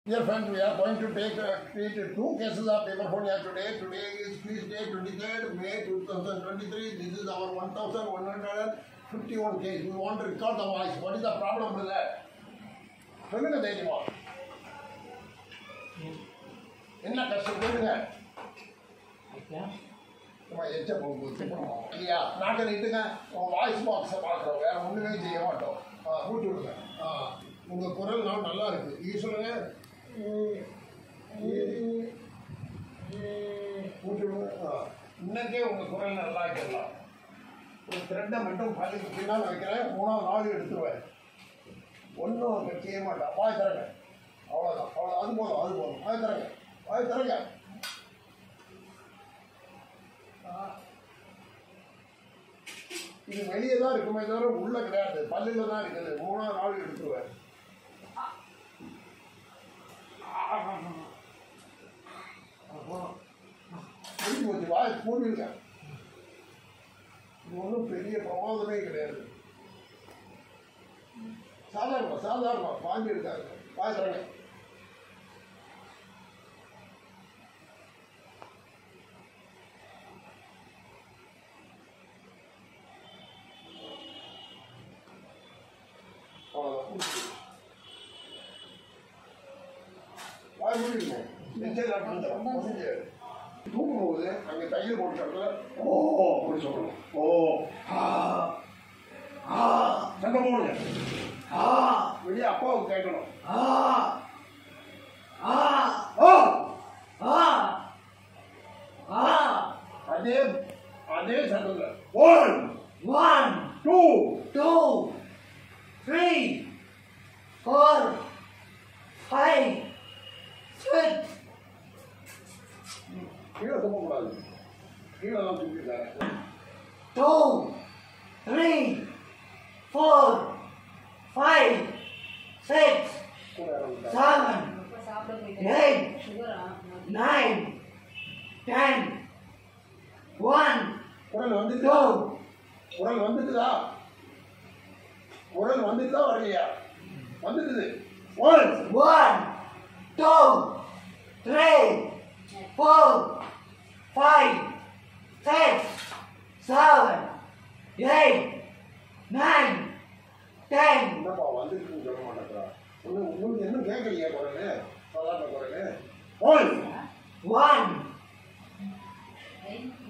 Dear friends, we are going to take uh, treat two cases of pneumonia today. Today is feast day 23rd May 2023. This is our 1151 case. We want to record the voice. What is the problem with that? சொல்லுங்க தைரியமா என்ன கஷ்டம் சொல்லுங்க நம்ம எச்ச போகும்போது இல்லையா நாட்டை நிட்டுங்க உங்க வாய்ஸ் பாக்ஸை பார்க்குறோம் வேற ஒன்றுமே செய்ய மாட்டோம் ஆ கூட்டி விடுங்க ஆ உங்கள் குரல் நான் நல்லா இருக்கு இது சொல்லுங்க கூட்டி விடுங்க ஆ இன்னைக்கே உங்கள் குரல் நல்லா இருக்கலாம் ஒரு த்ரெட்டை மட்டும் பள்ளிக்கு பின்னால் வைக்கிறேன் மூணாவது நாள் எடுத்துருவேன் ஒன்றும் செய்ய மாட்டேன் வாய் தரங்க அவ்வளோதான் அவ்வளோ அது போதும் அது போதும் வாய் தரங்க வாய் தரங்க இது வெளியே தான் இருக்குமே தவிர உள்ள கிடையாது பல்லில் தான் இருக்குது மூணாவது நாள் எடுத்துருவேன் முடிஞ்சு போச்சு வாய் மூடிடுங்க இது ஒன்றும் பெரிய பிரமாதமே கிடையாது சாதாரண சாதாரண வாங்கி இருக்காங்க வாய் தரங்க அவ்வளோதான் வாய் மூடிடுங்க நெஞ்சல் நடந்துடும் முடிஞ்சு தூங்கும்போது அங்கே தையல் போட்டுட்டாங்கள ஓ அப்படி சொல்லணும் ஓ ஆ ஆ சண்டை போடுங்க ஆ வெளியே அப்பாவுக்கு கேட்கணும் ஆ ஆ ஓ ஆ ஆ அதே அதே சண்டை one One, two two, three, four, five, six, கீழே துப்பக்கூடாது கீழே தான் துப்பிட்டாரு two, three, four, five, six, கூட இறந்துட்டாரு seven, இப்ப சாப்பிட போயிட்டேன். eight, சுகரா? nine, ten, one, குரல் வந்துட்டா two, குரல் வந்துட்டுதா குரல் வந்துட்டுதா வரலையா வந்துட்டுது one one, two, three, four, five, six, seven, eight, nine, ten, என்னப்பா வந்துட்டுன்னு சொல்ல மாட்டேங்கிறா ஒன்று உங்களுக்கு இன்னும் கேட்கலையா குரல் சாதாரண குரல் ஒன் one, ஏய்,